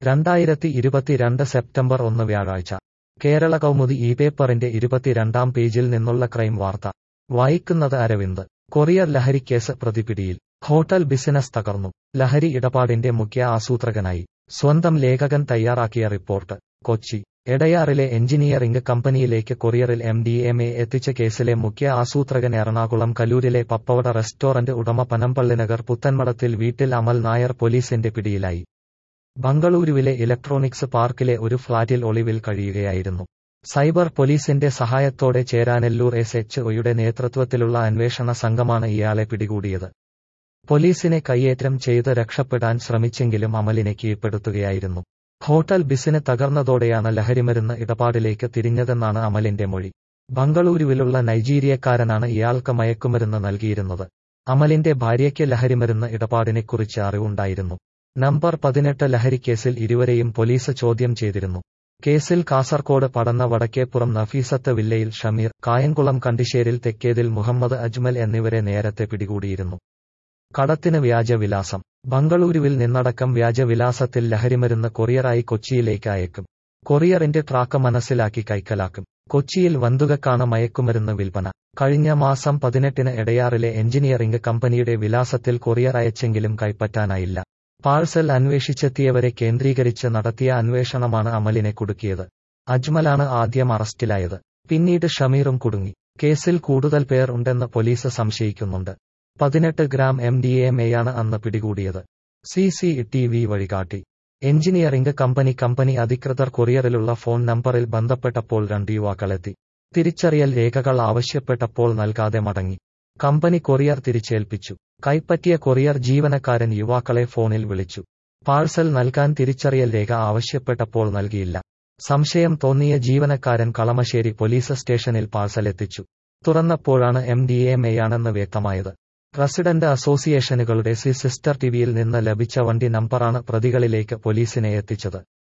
രണ്ടായിരത്തി ഇരുപത്തിരണ്ട് സെപ്റ്റംബർ ഒന്ന് വ്യാഴാഴ്ച കേരള കൗമുദി ഈ പേപ്പറിന്റെ ഇരുപത്തിരണ്ടാം പേജിൽ നിന്നുള്ള ക്രൈം വാർത്ത വായിക്കുന്നത് അരവിന്ദ് കൊറിയർ ലഹരിക്കേസ് പ്രതിപിടിയിൽ ഹോട്ടൽ ബിസിനസ് തകർന്നു ലഹരി ഇടപാടിന്റെ മുഖ്യ ആസൂത്രകനായി സ്വന്തം ലേഖകൻ തയ്യാറാക്കിയ റിപ്പോർട്ട് കൊച്ചി എടയാറിലെ എഞ്ചിനീയറിംഗ് കമ്പനിയിലേക്ക് കൊറിയറിൽ എം ഡി എം എ എത്തിച്ച കേസിലെ മുഖ്യ ആസൂത്രകൻ എറണാകുളം കലൂരിലെ പപ്പവട റെസ്റ്റോറന്റ് ഉടമ പനമ്പള്ളിനഗർ പുത്തൻമടത്തിൽ വീട്ടിൽ അമൽ നായർ പോലീസിന്റെ പിടിയിലായി ബംഗളൂരുവിലെ ഇലക്ട്രോണിക്സ് പാർക്കിലെ ഒരു ഫ്ളാറ്റിൽ ഒളിവിൽ കഴിയുകയായിരുന്നു സൈബർ പോലീസിന്റെ സഹായത്തോടെ ചേരാനെല്ലൂർ എസ് എച്ച് ഒയുടെ നേതൃത്വത്തിലുള്ള അന്വേഷണ സംഘമാണ് ഇയാളെ പിടികൂടിയത് പോലീസിനെ കയ്യേറ്റം ചെയ്ത് രക്ഷപ്പെടാൻ ശ്രമിച്ചെങ്കിലും അമലിനെ കീഴ്പ്പെടുത്തുകയായിരുന്നു ഹോട്ടൽ ബിസിന് തകർന്നതോടെയാണ് ലഹരിമരുന്ന് ഇടപാടിലേക്ക് തിരിഞ്ഞതെന്നാണ് അമലിന്റെ മൊഴി ബംഗളൂരുവിലുള്ള നൈജീരിയക്കാരനാണ് ഇയാൾക്ക് മയക്കുമരുന്ന് നൽകിയിരുന്നത് അമലിന്റെ ഭാര്യയ്ക്ക് ലഹരിമരുന്ന് ഇടപാടിനെക്കുറിച്ച് അറിവുണ്ടായിരുന്നു നമ്പർ പതിനെട്ട് ലഹരിക്കേസിൽ ഇരുവരെയും പോലീസ് ചോദ്യം ചെയ്തിരുന്നു കേസിൽ കാസർകോട് പടന്ന വടക്കേപ്പുറം നഫീസത്ത് വില്ലയിൽ ഷമീർ കായംകുളം കണ്ടിശ്ശേരിൽ തെക്കേതിൽ മുഹമ്മദ് അജ്മൽ എന്നിവരെ നേരത്തെ പിടികൂടിയിരുന്നു കടത്തിന് വ്യാജവിലാസം ബംഗളൂരുവിൽ നിന്നടക്കം വ്യാജവിലാസത്തിൽ ലഹരിമരുന്ന് കൊറിയറായി കൊച്ചിയിലേക്ക് അയക്കും കൊറിയറിന്റെ ട്രാക്ക് മനസ്സിലാക്കി കൈക്കലാക്കും കൊച്ചിയിൽ വന്തുകക്കാണ് മയക്കുമരുന്ന് വിൽപ്പന കഴിഞ്ഞ മാസം പതിനെട്ടിന് എടയാറിലെ എഞ്ചിനീയറിംഗ് കമ്പനിയുടെ വിലാസത്തിൽ കൊറിയർ അയച്ചെങ്കിലും കൈപ്പറ്റാനായില്ല പാഴ്സൽ അന്വേഷിച്ചെത്തിയവരെ കേന്ദ്രീകരിച്ച് നടത്തിയ അന്വേഷണമാണ് അമലിനെ കുടുക്കിയത് അജ്മലാണ് ആദ്യം അറസ്റ്റിലായത് പിന്നീട് ഷമീറും കുടുങ്ങി കേസിൽ കൂടുതൽ പേർ ഉണ്ടെന്ന് പോലീസ് സംശയിക്കുന്നുണ്ട് പതിനെട്ട് ഗ്രാം എം ഡി എം എയാണ് അന്ന് പിടികൂടിയത് സി സി ടി വി വഴികാട്ടി എഞ്ചിനീയറിംഗ് കമ്പനി കമ്പനി അധികൃതർ കൊറിയറിലുള്ള ഫോൺ നമ്പറിൽ ബന്ധപ്പെട്ടപ്പോൾ രണ്ട് യുവാക്കളെത്തി തിരിച്ചറിയൽ രേഖകൾ ആവശ്യപ്പെട്ടപ്പോൾ നൽകാതെ മടങ്ങി കമ്പനി കൊറിയർ തിരിച്ചേൽപ്പിച്ചു കൈപ്പറ്റിയ കൊറിയർ ജീവനക്കാരൻ യുവാക്കളെ ഫോണിൽ വിളിച്ചു പാഴ്സൽ നൽകാൻ തിരിച്ചറിയൽ രേഖ ആവശ്യപ്പെട്ടപ്പോൾ നൽകിയില്ല സംശയം തോന്നിയ ജീവനക്കാരൻ കളമശ്ശേരി പോലീസ് സ്റ്റേഷനിൽ പാഴ്സൽ എത്തിച്ചു തുറന്നപ്പോഴാണ് എം ഡി എം എയാണെന്ന് വ്യക്തമായത് റസിഡന്റ് അസോസിയേഷനുകളുടെ സി സിസ്റ്റർ ടിവിയിൽ നിന്ന് ലഭിച്ച വണ്ടി നമ്പറാണ് പ്രതികളിലേക്ക് പോലീസിനെ എത്തിച്ചത്